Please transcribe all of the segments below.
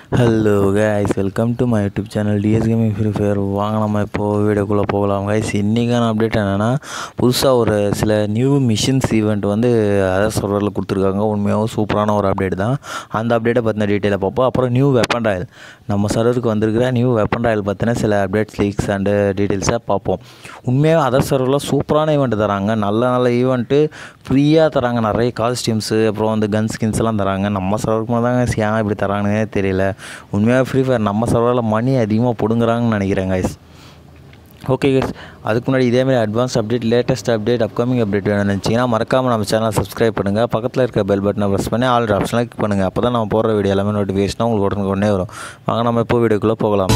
hello guys welcome to my YouTube channel TS gaming free fire வாங்க நம்ம இப்போது வீடியோக்குள்ளே போகலாம் கைஸ் இன்றைக்கான அப்டேட் என்னென்னா புதுசாக ஒரு சில நியூ மிஷின்ஸ் ஈவெண்ட் வந்து அதர் சர்வரில் கொடுத்துருக்காங்க உண்மையாகவும் சூப்பரான ஒரு அப்டேட் தான் அந்த அப்டேட்டை பற்றின டீட்டெயிலை பார்ப்போம் அப்புறம் நியூ வெப்பன் ராயல் நம்ம சர்வருக்கு வந்திருக்கிற நியூ வெப்பன் ராயல் பற்றின சில அப்டேட்ஸ் லீக்ஸ் அண்டு டீட்டெயில்ஸை பார்ப்போம் உண்மையாக அதர் சர்வரில் சூப்பரான ஈவெண்ட் தராங்க நல்ல நல்ல ஈவெண்ட்டு ஃப்ரீயாக தராங்க நிறைய காஸ்டியூம்ஸு அப்புறம் வந்து கன் ஸ்கின்ஸ் எல்லாம் தராங்க நம்ம சர்வருக்கு மட்டும் தாங்க ஏன் இப்படி தராங்கன்னே தெரியல உண்மையாக ஃப்ரீ ஃபயர் நம்ம சர்வரில் மணி அதிகமாக பிடுங்குறாங்கன்னு நினைக்கிறேன் கைஸ் ஓகே கைஸ் அதுக்கு முன்னாடி இதேமாதிரி advance update latest update upcoming update வேணும்னு நினச்சிங்கன்னா மறக்காமல் நம்ம சேனலை சப்ஸ்கிரைப் பண்ணுங்கள் பக்கத்தில் இருக்க பெல் பட்டனை ப்ரெஸ் பண்ணி ஆல் ஆப்ஷனில் கிளிக் பண்ணுங்கள் அப்போ தான் நம்ம போடுற வீடியோ எல்லாமே நோட்டிஃபிகேஷனாக உங்களுக்கு உடனே உடனே வரும் வாங்க நம்ம இப்போ வீடியோக்குள்ளே போகலாம்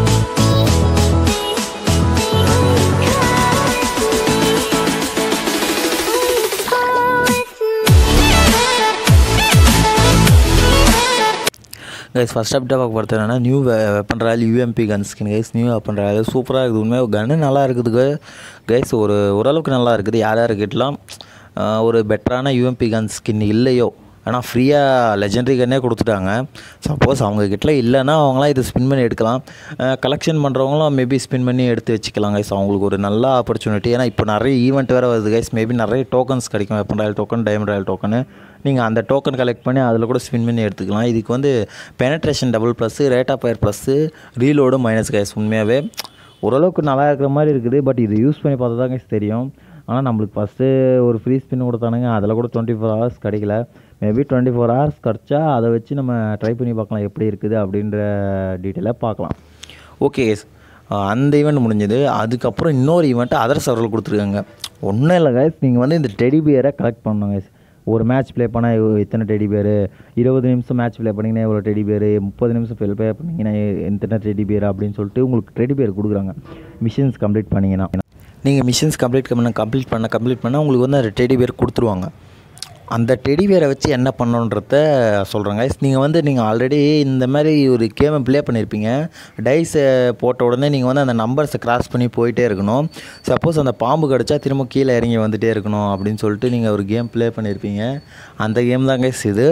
கைஸ் ஃபஸ்ட் அப்டேட் பார்க்க போகிறது என்னன்னா new weapon royal UMP gun skin guys new weapon royal சூப்பராக இருக்குது உண்மையாக கன்று நல்லா இருக்குது கைஸ் ஒரு ஓரளவுக்கு நல்லா இருக்குது யார் யார் கிட்டலாம் ஒரு பெட்டரான யூஎம்பி கன் ஸ்கின் இல்லையோ ஆனால் ஃப்ரீயாக லெஜெண்டரி கன்னே கொடுத்துட்டாங்க சப்போஸ் அவங்க கிட்ட இல்லைன்னா அவங்களாம் இது ஸ்பின் பண்ணி எடுக்கலாம் கலெக்ஷன் பண்ணுறவங்களும் மேபி ஸ்பின் பண்ணி எடுத்து வச்சுக்கலாம் கைஸ் அவங்களுக்கு ஒரு நல்ல ஆப்பர்ச்சுனிட்டி ஏன்னா இப்போ நிறைய ஈவெண்ட் வேறு வருது கைஸ் மேபி நிறைய டோக்கன்ஸ் கிடைக்கும் weapon royal token diamond royal token நீங்கள் அந்த டோக்கன் கலெக்ட் பண்ணி அதில் கூட ஸ்பின் பண்ணி எடுத்துக்கலாம் இதுக்கு வந்து penetration double plus rate of fire plus reload minus guys உண்மையாகவே ஓரளவுக்கு நல்லா இருக்கிற மாதிரி இருக்குது பட் இது யூஸ் பண்ணி பார்த்தா தான் கைஸ் தெரியும் ஆனால் நம்மளுக்கு ஃபஸ்ட்டு ஒரு ஃப்ரீ ஸ்பின் கொடுத்தானுங்க அதில் கூட டுவெண்ட்டி ஃபோர் ஹவர்ஸ் கிடைக்கல மேபி டுவெண்ட்டி ஃபோர் ஹவர்ஸ் கிடச்சா அதை வச்சு நம்ம ட்ரை பண்ணி பார்க்கலாம் எப்படி இருக்குது அப்படின்ற டீட்டெயிலாக பார்க்கலாம் ஓகே அந்த ஈவெண்ட் முடிஞ்சது அதுக்கப்புறம் இன்னொரு ஈவெண்ட்டு அதர் சர்வரில் கொடுத்துருக்காங்க ஒன்றும் இல்லை கைஸ் நீங்கள் வந்து இந்த டெடி பியரை கலெக்ட் பண்ணணும் கைஸ் ஒரு மேட்ச் ப்ளே பண்ணால் இத்தனை டெடி பேர் இருபது நிமிஷம் மேட்ச் ப்ளே பண்ணிங்கன்னா இவ்வளோ டெடி பேர் முப்பது நிமிஷம் ப்ளே ப்ளே பண்ணிங்கன்னா எத்தனை டெடி பேர் அப்படின்னு சொல்லிட்டு உங்களுக்கு டெடி பேர் கொடுக்குறாங்க மிஷின்ஸ் கம்ப்ளீட் பண்ணிங்கன்னா நீங்கள் மிஷின்ஸ் கம்ப்ளீட் பண்ண கம்ப்ளீட் பண்ண கம்ப்ளீட் பண்ணால் உங்களுக்கு வந்து அந்த டெடி பேர் கொடுத்துருவாங்க அந்த டெடி பேரை வச்சு என்ன பண்ணணுன்றத சொல்கிறேங்க நீங்கள் வந்து நீங்கள் ஆல்ரெடி இந்த மாதிரி ஒரு கேமை ப்ளே பண்ணியிருப்பீங்க டைஸை போட்ட உடனே நீங்கள் வந்து அந்த நம்பர்ஸை கிராஸ் பண்ணி போயிட்டே இருக்கணும் சப்போஸ் அந்த பாம்பு கிடச்சா திரும்ப கீழே இறங்கி வந்துகிட்டே இருக்கணும் அப்படின்னு சொல்லிட்டு நீங்கள் ஒரு கேம் ப்ளே பண்ணியிருப்பீங்க அந்த கேம் தான் கைஸ் இது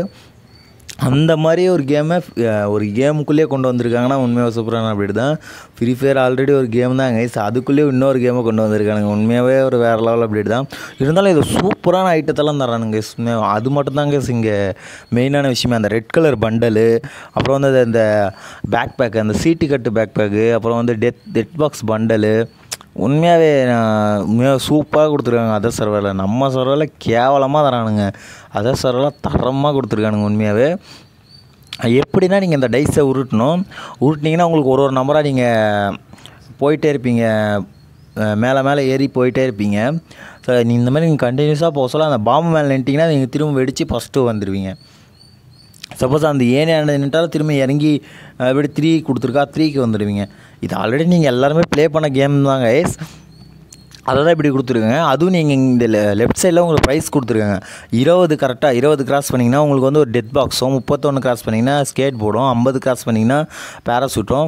அந்த மாதிரி ஒரு கேமை ஒரு கேமுக்குள்ளேயே கொண்டு வந்திருக்காங்கன்னா உண்மையாக சூப்பரான அப்படி தான் ஃப்ரீ ஃபயர் ஆல்ரெடி ஒரு கேம் தான் கைஸ் அதுக்குள்ளேயே இன்னொரு கேமை கொண்டு வந்திருக்கானுங்க உண்மையாகவே ஒரு வேறு லெவல் அப்படி தான் இருந்தாலும் இது சூப்பரான ஐட்டத்தெல்லாம் தரானுங்க கைஸ் உண்மையாக அது மட்டும் தான் கைஸ் இங்கே மெயினான விஷயமே அந்த ரெட் கலர் பண்டலு அப்புறம் வந்து அந்த பேக் பேக் அந்த சீட்டு கட்டு பேக் பேக்கு அப்புறம் வந்து டெத் டெட் பாக்ஸ் பண்டலு உண்மையாகவே உண்மையாக சூப்பராக கொடுத்துருக்காங்க அதர் சர்வரில் நம்ம சர்வரில் கேவலமாக தரானுங்க அதர் சர்வரில் தரமாக கொடுத்துருக்கானுங்க உண்மையாகவே எப்படின்னா நீங்கள் இந்த டைஸை உருட்டணும் உருட்டினீங்கன்னா உங்களுக்கு ஒரு ஒரு நம்பராக நீங்கள் போயிட்டே இருப்பீங்க மேலே மேலே ஏறி போயிட்டே இருப்பீங்க ஸோ நீ இந்த மாதிரி நீங்கள் கண்டினியூஸாக போக சொல்ல அந்த பாம்பு மேலே நின்ட்டிங்கன்னா நீங்கள் திரும்ப வெடித்து ஃபஸ்ட்டு வந்துடுவீங்க சப்போஸ் அந்த ஏனையாண்ட நின்ட்டாலும் திரும்ப இறங்கி எப்படி த்ரீ கொடுத்துருக்கா த்ரீக்கு வந்துடுவீங்க இது ஆல்ரெடி நீங்கள் எல்லாருமே ப்ளே பண்ண கேம் தாங்க எஸ் அதை தான் இப்படி கொடுத்துருக்காங்க அதுவும் நீங்கள் இந்த லெஃப்ட் சைடில் உங்களுக்கு ப்ரைஸ் கொடுத்துருக்காங்க இருபது கரெக்டாக இருபது கிராஸ் பண்ணிங்கன்னா உங்களுக்கு வந்து ஒரு டெத் பாக்ஸும் முப்பத்தொன்று கிராஸ் பண்ணிங்கன்னா ஸ்கேட் போர்டும் ஐம்பது கிராஸ் பண்ணிங்கன்னா பேராசூட்டும்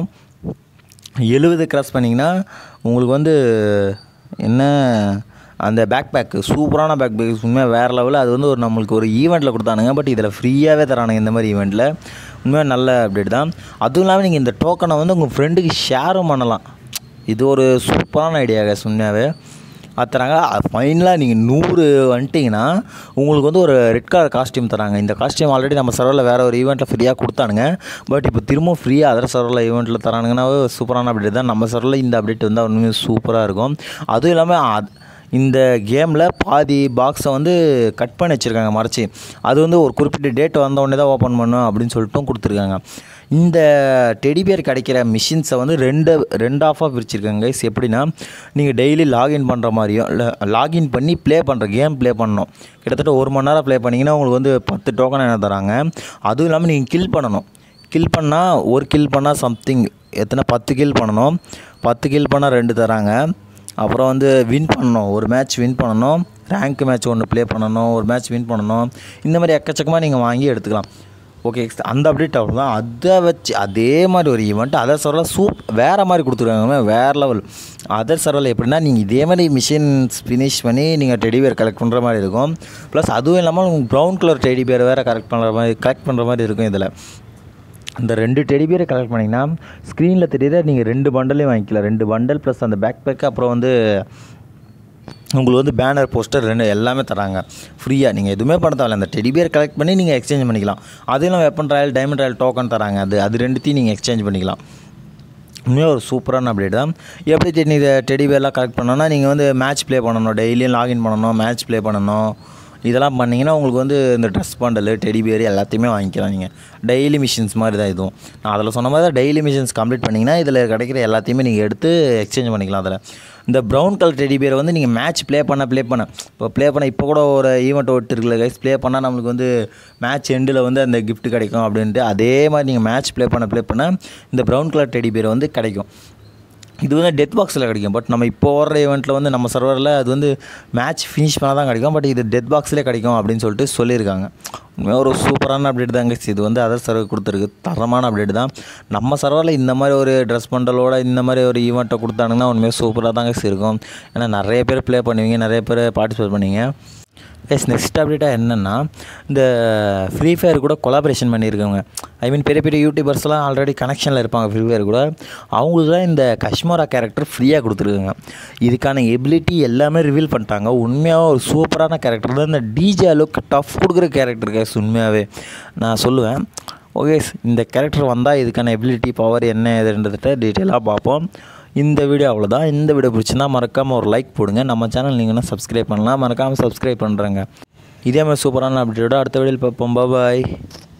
எழுபது கிராஸ் பண்ணிங்கன்னா உங்களுக்கு வந்து என்ன அந்த பேக் பேக்கு சூப்பரான பேக் பேக் உண்மையாக வேறு லெவலில் அது வந்து ஒரு நம்மளுக்கு ஒரு ஈவெண்ட்டில் கொடுத்தானுங்க பட் இதில் ஃப்ரீயாகவே தரானுங்க இந்த மாதிரி ஈவெண்ட்டில் உண்மையாக நல்ல அப்டேட் தான் அதுவும் இல்லாமல் நீங்கள் இந்த டோக்கனை வந்து உங்கள் ஃப்ரெண்டுக்கு ஷேரும் பண்ணலாம் இது ஒரு சூப்பரான ஐடியா கேஸ் உண்மையாகவே அது தராங்க ஃபைனலாக நீங்கள் நூறு வந்துட்டிங்கன்னா உங்களுக்கு வந்து ஒரு ரெட் கலர் காஸ்டியூம் தராங்க இந்த காஸ்டியூம் ஆல்ரெடி நம்ம சர்வரில் வேறு ஒரு ஈவெண்ட்டில் ஃப்ரீயாக கொடுத்தானுங்க பட் இப்போ திரும்பவும் ஃப்ரீயாக அதர் சர்வரில் ஈவெண்ட்டில் தரானுங்கன்னா சூப்பரான அப்டேட் தான் நம்ம சர்வரில் இந்த அப்டேட் வந்தால் ஒன்றுமே சூப்பராக இருக்கும் அதுவும் இல்லாமல் இந்த கேமில் பாதி பாக்ஸை வந்து கட் பண்ணி வச்சுருக்காங்க மறைச்சி அது வந்து ஒரு குறிப்பிட்ட டேட் வந்த உடனே தான் ஓப்பன் பண்ணும் அப்படின்னு சொல்லிட்டும் கொடுத்துருக்காங்க இந்த டெடிபியர் கிடைக்கிற மிஷின்ஸை வந்து ரெண்டு ரெண்டு ஆஃபாக பிரிச்சிருக்காங்க கைஸ் எப்படின்னா நீங்கள் டெய்லி லாகின் பண்ணுற மாதிரியும் இல்லை லாகின் பண்ணி ப்ளே பண்ணுற கேம் ப்ளே பண்ணணும் கிட்டத்தட்ட ஒரு மணி நேரம் ப்ளே பண்ணிங்கன்னா உங்களுக்கு வந்து பத்து டோக்கன் என்ன தராங்க அதுவும் இல்லாமல் நீங்கள் கில் பண்ணணும் கில் பண்ணால் ஒரு கில் பண்ணால் சம்திங் எத்தனை பத்து கில் பண்ணணும் பத்து கில் பண்ணால் ரெண்டு தராங்க அப்புறம் வந்து வின் பண்ணணும் ஒரு மேட்ச் வின் பண்ணணும் ரேங்க் மேட்ச் ஒன்று ப்ளே பண்ணணும் ஒரு மேட்ச் வின் பண்ணணும் இந்த மாதிரி எக்கச்சக்கமாக நீங்கள் வாங்கி எடுத்துக்கலாம் ஓகே அந்த அப்டேட் அவ்வளோ தான் அதை வச்சு அதே மாதிரி ஒரு ஈவெண்ட் அதர் சர்வரில் சூப் வேறு மாதிரி கொடுத்துருக்காங்க வேறு லெவல் அதர் சர்வரில் எப்படின்னா நீங்கள் இதே மாதிரி மிஷின்ஸ் ஃபினிஷ் பண்ணி நீங்கள் டெடிபியர் கலெக்ட் பண்ணுற மாதிரி இருக்கும் ப்ளஸ் அதுவும் இல்லாமல் உங்களுக்கு ப்ரௌன் கலர் டெடிபியர் வேறு கலெக்ட் பண்ணுற மாதிரி கலெக்ட் பண்ணுற மாதிரி இருக்கும் இதில் இந்த ரெண்டு டெடி பேரை கலெக்ட் பண்ணிங்கன்னா ஸ்க்ரீனில் தெரியுத நீங்கள் ரெண்டு பண்டலையும் வாங்கிக்கலாம் ரெண்டு பண்டல் ப்ளஸ் அந்த பேக் பேக்கு அப்புறம் வந்து உங்களுக்கு வந்து பேனர் போஸ்டர் ரெண்டு எல்லாமே தராங்க ஃப்ரீயாக நீங்கள் எதுவுமே பண்ண தேவையில்ல அந்த டெடி பேர் கலெக்ட் பண்ணி நீங்கள் எக்ஸ்சேஞ்ச் பண்ணிக்கலாம் அதையும் weapon royal diamond royal token தராங்க அது அது ரெண்டுத்தையும் நீங்கள் எக்ஸ்சேஞ்ச் பண்ணிக்கலாம் உண்மையாக ஒரு சூப்பரான அப்டேட் தான் எப்படி டெடி இதை டெடி பேர்லாம் கலெக்ட் பண்ணோன்னா நீங்கள் வந்து மேட்ச் ப்ளே பண்ணணும் டெய்லியும் லாகின் பண்ணணும் மேட்ச் ப்ளே பண்ணணும் இதெல்லாம் பண்ணிங்கன்னா உங்களுக்கு வந்து இந்த ட்ரெஸ் பண்டல் டெடி பேர் எல்லாத்தையுமே வாங்கிக்கலாம் நீங்கள் டெய்லி மிஷின்ஸ் மாதிரி தான் இதுவும் நான் அதில் சொன்ன மாதிரி தான் டெய்லி மிஷின்ஸ் கம்ப்ளீட் பண்ணிங்கன்னா இதில் கிடைக்கிற எல்லாத்தையுமே நீங்கள் எடுத்து எக்ஸ்சேஞ்ச் பண்ணிக்கலாம் அதில் இந்த ப்ரௌன் கலர் டெடி பேர் வந்து நீங்கள் மேட்ச் ப்ளே பண்ண ப்ளே பண்ண இப்போ ப்ளே பண்ண இப்போ கூட ஒரு ஈவெண்ட் ஓட்டு இருக்குல்ல கைஸ் ப்ளே பண்ணால் நம்மளுக்கு வந்து மேட்ச் எண்டில் வந்து அந்த gift கிடைக்கும் அப்படின்ட்டு அதே மாதிரி நீங்கள் மேட்ச் ப்ளே பண்ண ப்ளே பண்ண இந்த ப்ரௌன் கலர் டெடி பேர் வந்து கிடைக்கும் இது வந்து டெத் பாக்ஸில் கிடைக்கும் பட் நம்ம இப்போ ஓடுற ஈவெண்ட்டில் வந்து நம்ம சர்வரில் அது வந்து மேட்ச் ஃபினிஷ் பண்ணால் தான் கிடைக்கும் பட் இது டெத் பாக்ஸ்லேயே கிடைக்கும் அப்படின்னு சொல்லிட்டு சொல்லியிருக்காங்க உண்மையாக ஒரு சூப்பரான அப்டேட் தாங்க இது வந்து அதர் சர்வர் கொடுத்துருக்கு தரமான அப்டேட் தான் நம்ம சர்வரில் இந்த மாதிரி ஒரு ட்ரெஸ் பண்டலோட இந்த மாதிரி ஒரு ஈவெண்ட்டை கொடுத்தாங்கன்னா உண்மையாக சூப்பராக தாங்க இருக்கும் ஏன்னா நிறைய பேர் ப்ளே பண்ணுவீங்க நிறைய பேர் பார்ட்டிசிபேட் பண்ணுவீங்க எஸ் நெக்ஸ்ட் அப்டேட்டாக என்னென்னா இந்த ஃப்ரீ ஃபயர் கூட கொலாபரேஷன் பண்ணியிருக்காங்க ஐ மீன் பெரிய பெரிய யூடியூபர்ஸ்லாம் ஆல்ரெடி கனெக்ஷனில் இருப்பாங்க ஃப்ரீ ஃபயர் கூட அவங்களுக்கு தான் இந்த கஷ்மோரா கேரக்டர் ஃப்ரீயாக கொடுத்துருக்காங்க இதுக்கான எபிலிட்டி எல்லாமே ரிவீல் பண்ணிட்டாங்க உண்மையாக ஒரு சூப்பரான கேரக்டர் தான் இந்த டிஜே அளவுக்கு டஃப் கொடுக்குற கேரக்டர் கேஸ் உண்மையாகவே நான் சொல்லுவேன் ஓகே இந்த கேரக்டர் வந்தால் இதுக்கான எபிலிட்டி பவர் என்ன ஏதுன்றதை டீட்டெயிலாக பார்ப்போம் இந்த வீடியோ அவ்வளோதான் இந்த வீடியோ பிடிச்சிருந்தா மறக்காமல் ஒரு லைக் போடுங்க நம்ம சேனல் நீங்கள் இன்னும் சப்ஸ்கிரைப் பண்ணலாம் மறக்காமல் சப்ஸ்கிரைப் பண்ணுறேங்க இதே மாதிரி சூப்பரான அப்டேட்டோட அடுத்த வீடியோவில் பார்ப்போம் பாய்